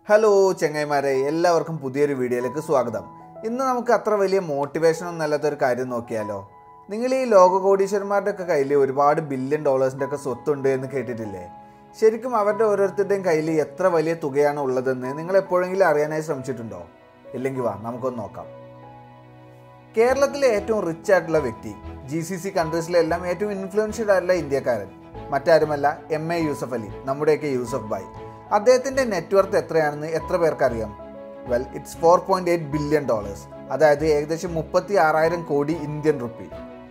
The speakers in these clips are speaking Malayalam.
ഹലോ ചെങ്ങൈമാരെ എല്ലാവർക്കും പുതിയൊരു വീഡിയോയിലേക്ക് സ്വാഗതം ഇന്ന് നമുക്ക് അത്ര വലിയ മോട്ടിവേഷൻ ഒന്നും അല്ലാത്തൊരു കാര്യം നോക്കിയാലോ നിങ്ങൾ ഈ ലോക കോടീശ്വരന്മാരുടെ ഒക്കെ കയ്യിൽ ഒരുപാട് ബില്യൺ ഡോളേഴ്സിൻ്റെ ഒക്കെ സ്വത്തുണ്ട് എന്ന് കേട്ടിട്ടില്ലേ ശരിക്കും അവരുടെ ഓരോരുത്തരുടെയും കയ്യിൽ എത്ര വലിയ തുകയാണ് ഉള്ളതെന്ന് നിങ്ങൾ എപ്പോഴെങ്കിലും അറിയാനായി ശ്രമിച്ചിട്ടുണ്ടോ ഇല്ലെങ്കിൽ വാ നമുക്കൊന്ന് നോക്കാം കേരളത്തിലെ ഏറ്റവും റിച്ച് ആയിട്ടുള്ള വ്യക്തി ജി സി സി കൺട്രീസിലെല്ലാം ഏറ്റവും ഇൻഫ്ലുവൻഷ്യൽ ആയിട്ടുള്ള ഇന്ത്യക്കാരൻ മറ്റാരുമല്ല എം എ യൂസഫ് അലി നമ്മുടെയൊക്കെ യൂസഫ് ബായ് അദ്ദേഹത്തിന്റെ നെറ്റ്വർത്ത് എത്രയാണെന്ന് എത്ര പേർക്ക് അറിയാം well it's four point eight billion dollars അതായത് ഏകദേശം മുപ്പത്തി ആറായിരം കോടി ഇന്ത്യൻ റുപ്പി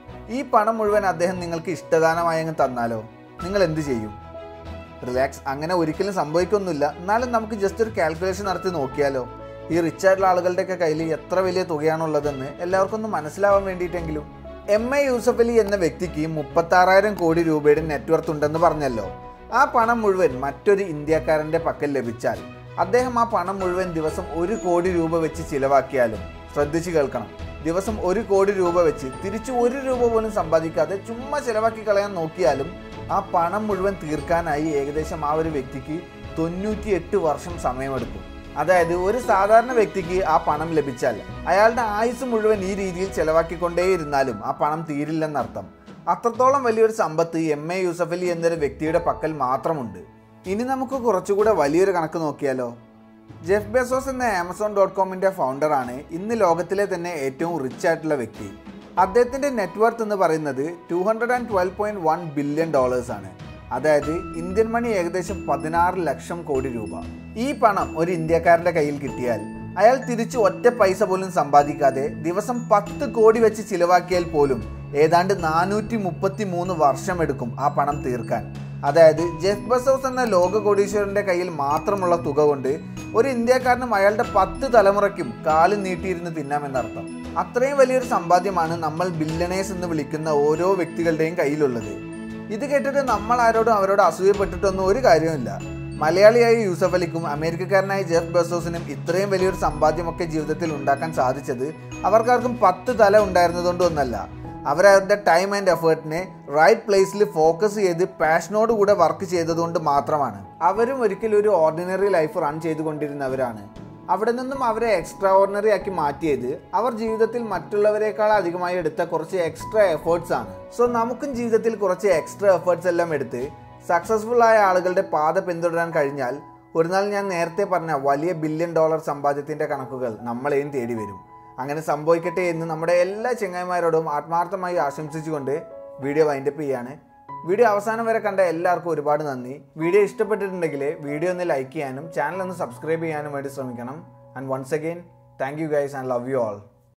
ഈ പണം മുഴുവൻ അദ്ദേഹം നിങ്ങൾക്ക് ഇഷ്ടദാനമായി അങ്ങ് തന്നാലോ നിങ്ങൾ എന്ത് ചെയ്യും റിലാക്സ് അങ്ങനെ ഒരിക്കലും സംഭവിക്കൊന്നുമില്ല എന്നാലും നമുക്ക് ജസ്റ്റ് ഒരു കാൽക്കുലേഷൻ നടത്തി നോക്കിയാലോ ഈ റിച്ച് ആയിട്ടുള്ള ആളുകളുടെയൊക്കെ കയ്യിൽ എത്ര വലിയ തുകയാണുള്ളതെന്ന് എല്ലാവർക്കും ഒന്ന് മനസ്സിലാവാൻ വേണ്ടിയിട്ടെങ്കിലും എം എ യൂസഫ് അലി എന്ന വ്യക്തിക്ക് മുപ്പത്താറായിരം കോടി രൂപയുടെ നെറ്റ്വർത്ത് ഉണ്ടെന്ന് പറഞ്ഞല്ലോ ആ പണം മുഴുവൻ മറ്റൊരു ഇന്ത്യക്കാരൻ്റെ പക്കൽ ലഭിച്ചാൽ അദ്ദേഹം ആ പണം മുഴുവൻ ദിവസം ഒരു കോടി രൂപ വെച്ച് ചിലവാക്കിയാലും ശ്രദ്ധിച്ചു കേൾക്കണം ദിവസം ഒരു കോടി രൂപ വെച്ച് തിരിച്ചു ഒരു രൂപ പോലും സമ്പാദിക്കാതെ ചുമ്മാ ചിലവാക്കി കളയാൻ നോക്കിയാലും ആ പണം മുഴുവൻ തീർക്കാനായി ഏകദേശം ആ ഒരു വ്യക്തിക്ക് തൊണ്ണൂറ്റി എട്ട് വർഷം സമയമെടുക്കും അതായത് ഒരു സാധാരണ വ്യക്തിക്ക് ആ പണം ലഭിച്ചാൽ അയാളുടെ ആയുസ് മുഴുവൻ ഈ രീതിയിൽ ചെലവാക്കിക്കൊണ്ടേയിരുന്നാലും ആ പണം തീരില്ലെന്നർത്ഥം അത്രത്തോളം വലിയൊരു സമ്പത്ത് എം എ യൂസഫ് അലി എന്നൊരു വ്യക്തിയുടെ പക്കൽ മാത്രമുണ്ട് ഇനി നമുക്ക് കുറച്ചുകൂടെ വലിയൊരു കണക്ക് നോക്കിയാലോ ജെഫ് ബെസോസ് എന്ന ആമസോൺ ഡോട്ട് കോമിൻ്റെ ഫൗണ്ടറാണ് ഇന്ന് ലോകത്തിലെ തന്നെ ഏറ്റവും റിച്ച് ആയിട്ടുള്ള വ്യക്തി അദ്ദേഹത്തിൻ്റെ നെറ്റ്വർത്ത് എന്ന് പറയുന്നത് two hundred and twelve point one billion dollars ആണ് അതായത് ഇന്ത്യൻ മണി ഏകദേശം പതിനാറ് ലക്ഷം കോടി രൂപ ഈ പണം ഒരു ഇന്ത്യക്കാരൻ്റെ കയ്യിൽ കിട്ടിയാൽ അയാൾ തിരിച്ചു ഒറ്റ പൈസ പോലും സമ്പാദിക്കാതെ ദിവസം പത്ത് കോടി വെച്ച് ചിലവാക്കിയാൽ പോലും ഏതാണ്ട് നാനൂറ്റി മുപ്പത്തി മൂന്ന് വർഷമെടുക്കും ആ പണം തീർക്കാൻ അതായത് ജെഫ് ബസോസ് എന്ന ലോക കോടീശ്വരന്റെ കയ്യിൽ മാത്രമുള്ള തുക കൊണ്ട് ഒരു ഇന്ത്യക്കാരനും അയാളുടെ പത്ത് തലമുറയ്ക്കും കാല് നീട്ടിയിരുന്ന് തിന്നാമെന്നർത്ഥം അത്രയും വലിയൊരു സമ്പാദ്യമാണ് നമ്മൾ ബില്ലണേഴ്സ് എന്ന് വിളിക്കുന്ന ഓരോ വ്യക്തികളുടെയും കയ്യിലുള്ളത് ഇത് കേട്ടിട്ട് നമ്മൾ ആരോടും അവരോട് അസൂയപ്പെട്ടിട്ടൊന്നും ഒരു കാര്യവുമില്ല മലയാളിയായ യൂസഫ് അലിക്കും അമേരിക്കക്കാരനായ ജെഫ് ബസോസിനും ഇത്രയും വലിയൊരു സമ്പാദ്യമൊക്കെ ജീവിതത്തിൽ ഉണ്ടാക്കാൻ സാധിച്ചത് അവർക്കാർക്കും പത്ത് തല ഉണ്ടായിരുന്നതുകൊണ്ടൊന്നല്ല അവരവരുടെ ടൈം ആൻഡ് എഫേർട്ടിനെ റൈറ്റ് പ്ലേസിൽ ഫോക്കസ് ചെയ്ത് പാഷനോട് കൂടെ വർക്ക് ചെയ്തതുകൊണ്ട് മാത്രമാണ് അവരും ഒരിക്കലും ഒരു ഓർഡിനറി ലൈഫ് റൺ ചെയ്തുകൊണ്ടിരുന്നവരാണ് അവിടെ നിന്നും അവരെ എക്സ്ട്രാ ഓർഡിനറി ആക്കി മാറ്റിയത് അവർ ജീവിതത്തിൽ മറ്റുള്ളവരെക്കാൾ അധികമായി എടുത്ത കുറച്ച് എക്സ്ട്രാ എഫേർട്സ് ആണ് സോ നമുക്കും ജീവിതത്തിൽ കുറച്ച് എക്സ്ട്രാ എഫേർട്സ് എല്ലാം എടുത്ത് സക്സസ്ഫുൾ ആയ ആളുകളുടെ പാത പിന്തുടരാൻ കഴിഞ്ഞാൽ ഒരു നാൾ ഞാൻ നേരത്തെ പറഞ്ഞ വലിയ ബില്യൺ ഡോളർ സമ്പാദ്യത്തിന്റെ കണക്കുകൾ നമ്മളെയും തേടി വരും അങ്ങനെ സംഭവിക്കട്ടെ എന്ന് നമ്മുടെ എല്ലാ ചെങ്ങായിമാരോടും ആത്മാർത്ഥമായി ആശംസിച്ചുകൊണ്ട് വീഡിയോ വൈൻഡപ്പ് ചെയ്യാണ് വീഡിയോ അവസാനം വരെ കണ്ട എല്ലാവർക്കും ഒരുപാട് നന്ദി വീഡിയോ ഇഷ്ടപ്പെട്ടിട്ടുണ്ടെങ്കിൽ വീഡിയോ ഒന്ന് ലൈക്ക് ചെയ്യാനും ചാനൽ ഒന്ന് സബ്സ്ക്രൈബ് ചെയ്യാനും വേണ്ടി ശ്രമിക്കണം and once again thank you guys and love you all